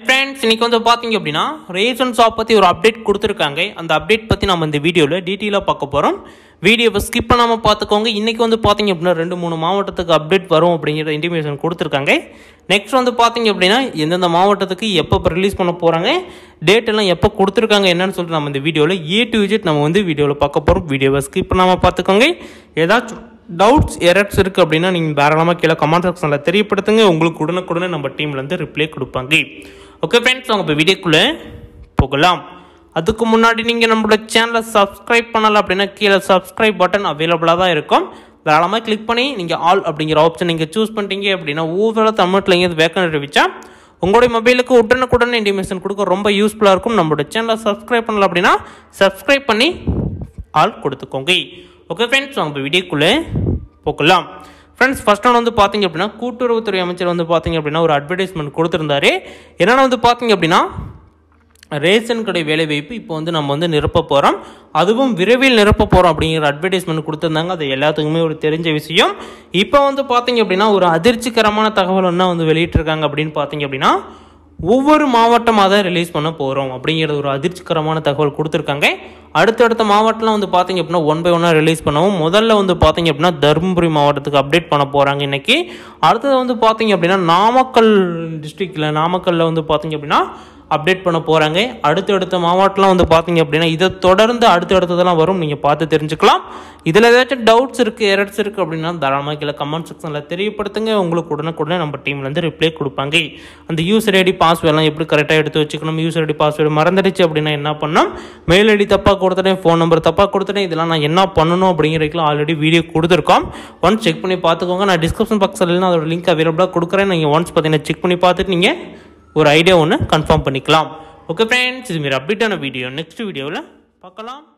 friends இன்னைக்கு வந்து பார்த்தீங்க அப்படின்னா ரேஷன் ஷாப் பற்றி ஒரு அப்டேட் கொடுத்துருக்காங்க அந்த அப்டேட் பற்றி நம்ம இந்த வீடியோவில் டீட்டெயிலாக பார்க்க போகிறோம் வீடியோவை ஸ்கிப் பண்ணாமல் பார்த்துக்கோங்க இன்றைக்கி வந்து பார்த்தீங்க அப்படின்னா ரெண்டு மூணு மாவட்டத்துக்கு அப்டேட் வரும் அப்படிங்கிற இன்டிமேஷன் கொடுத்துருக்காங்க நெக்ஸ்ட் வந்து பார்த்தீங்க அப்படின்னா எந்தெந்த மாவட்டத்துக்கு எப்போ ரிலீஸ் பண்ண போகிறாங்க டேட் எல்லாம் எப்போ கொடுத்துருக்காங்க என்னன்னு சொல்லிட்டு நம்ம இந்த வீடியோவில் ஏ டு விஜிட் நம்ம வந்து வீடியோவில் பார்க்க போகிறோம் வீடியோவை ஸ்கிப் பண்ணாமல் பார்த்துக்கோங்க ஏதாச்சும் டவுட்ஸ் எரர்ஸ் இருக்குது அப்படின்னா நீங்கள் தாராளமாக கீழே கமெண்ட் செக்ஷனில் தெரியப்படுத்துங்க உங்களுக்கு உடனுக்குடனே நம்ம டீம்லேருந்து ரிப்ளை கொடுப்பாங்க ஓகே ஃப்ரெண்ட்ஸ் அவங்க இப்போ வீடியோக்குள்ளே போகலாம் அதுக்கு முன்னாடி நீங்கள் நம்மளோட சேனலை சப்ஸ்கிரைப் பண்ணலை அப்படின்னா கீழே சப்ஸ்கிரைப் பட்டன் அவைலபிளாக தான் இருக்கும் தாராளமாக கிளிக் பண்ணி நீங்கள் ஆல் அப்படிங்கிற ஆப்ஷன் நீங்கள் சூஸ் பண்ணிட்டீங்க அப்படின்னா ஒவ்வொரு தமிழ்ல எங்கேயாவது வேக்கன் அறிவிச்சா உங்களுடைய மொபைலுக்கு உடனுக்குடனே இன்டிமேஷன் கொடுக்க ரொம்ப யூஸ்ஃபுல்லாக இருக்கும் நம்மளோட சேனலை சப்ஸ்கிரைப் பண்ணல அப்படின்னா சப்ஸ்கிரைப் பண்ணி ஆல் கொடுத்துக்கோங்க ஓகே ஃப்ரெண்ட்ஸ் வாங்க இப்போ வீடியோக்குள்ளே போகலாம் ஃப்ரெண்ட்ஸ் ஃபர்ஸ்ட் ஒன் வந்து பார்த்தீங்க அப்படின்னா கூட்டுறவுத்துறை அமைச்சர் வந்து பார்த்தீங்க அப்படின்னா ஒரு அட்வர்டைஸ்மெண்ட் கொடுத்துருந்தாரு என்னென்னா வந்து பார்த்தீங்க அப்படின்னா ரேஷன் கடை வேலைவாய்ப்பு இப்போ வந்து நம்ம வந்து நிரப்ப போகிறோம் அதுவும் விரைவில் நிரப்ப போகிறோம் அப்படிங்கிற அட்வர்டைஸ்மெண்ட் கொடுத்துருந்தாங்க அது எல்லாத்துக்குமே ஒரு தெரிஞ்ச விஷயம் இப்போ வந்து பார்த்தீங்க அப்படின்னா ஒரு அதிர்ச்சிகரமான தகவல் என்ன வந்து வெளியிட்டிருக்காங்க அப்படின்னு பார்த்தீங்க அப்படின்னா ஒவ்வொரு மாவட்டமாக தான் ரிலீஸ் பண்ண போகிறோம் அப்படிங்கிறது ஒரு அதிர்ச்சிகரமான தகவல் கொடுத்துருக்காங்க அடுத்தடுத்த மாவட்டம்லாம் வந்து பார்த்தீங்க அப்படின்னா ஒன் பை ஒன்னாக ரிலீஸ் பண்ணவும் முதல்ல வந்து பார்த்தீங்க அப்படின்னா தருமபுரி மாவட்டத்துக்கு அப்டேட் பண்ண போகிறாங்க இன்னைக்கு அடுத்தது வந்து பார்த்தீங்க அப்படின்னா நாமக்கல் டிஸ்ட்ரிக்டில் நாமக்கல்லில் வந்து பார்த்தீங்க அப்படின்னா அப்டேட் பண்ண போகிறாங்க அடுத்தடுத்த மாவட்டம்லாம் வந்து பார்த்தீங்க அப்படின்னா இதை தொடர்ந்து அடுத்தடுத்ததெல்லாம் வரும் நீங்கள் பார்த்து தெரிஞ்சுக்கலாம் இதில் ஏதாச்சும் டவுட்ஸ் இருக்குது எரட்ஸ் இருக்குது அப்படின்னா தாராளமாக கீழே கமெண்ட் செக்ஷனில் தெரியப்படுத்துங்க உங்களுக்கு உடனுக்குடனே நம்ம டீம்லேருந்து ரிப்ளை கொடுப்பாங்க அந்த யூசர் ஐடி பாஸ்வேர்டெலாம் எப்படி கரெக்டாக எடுத்து வச்சுக்கணும் யூசர் ஐடி பாஸ்வேர்டு மறந்துடுச்சு அப்படின்னா என்ன பண்ணணும் மெயில் ஐடி தப்பாக கொடுத்துட்டேன் ஃபோன் நம்பர் தப்பாக கொடுத்துட்டேன் இதெல்லாம் நான் என்ன பண்ணணும் அப்படிங்கிறதுக்குலாம் ஆல்ரெடி வீடியோ கொடுத்துருக்கோம் ஒன்ஸ் செக் பண்ணி பார்த்துக்கோங்க நான் டிஸ்கிரிப்ஷன் பாக்ஸில் அதோட லிங்க் அவைலபிளாக கொடுக்குறேன் நீங்கள் ஒன்ஸ் பார்த்தீங்கன்னா செக் பண்ணி பார்த்துட்டு நீங்கள் ஒரு ஐடியா ஒன்று கன்ஃபார்ம் பண்ணிக்கலாம் ஓகே ஃப்ரெண்ட்ஸ் இது மாரி அப்டேட்டான வீடியோ நெக்ஸ்ட் வீடியோவில் பார்க்கலாம்